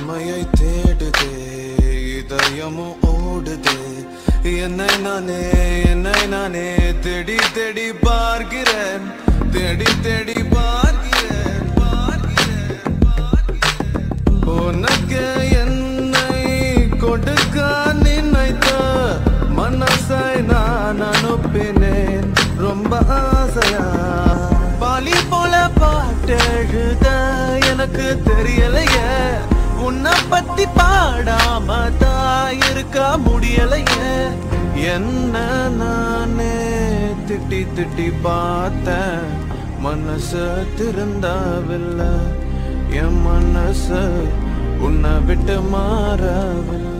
உண்மையை தேடுதே இதயமும் ஓடுதே என்னை நானே என்னை நானே தேடி தேடி பார்க்கிறேன் தேடி தேடி பார்க்கிறேன் பார்க்கிறேன் பார்க்கிறேன். உனக்கு என்னை கொடுக்க நினைத்த மனசை நான் அனுப்பினேன் ரொம்ப ஆசையா பாலி போல பாட்டெழுத எனக்கு தெரியலையே உன்னை பத்தி பாடாம தான் இருக்க முடியலையே என்ன நானே திட்டி திட்டி பார்த்தேன் மனசு திருந்தாவில்லை என் மனசு உன்னை விட்டு மாறவில்லை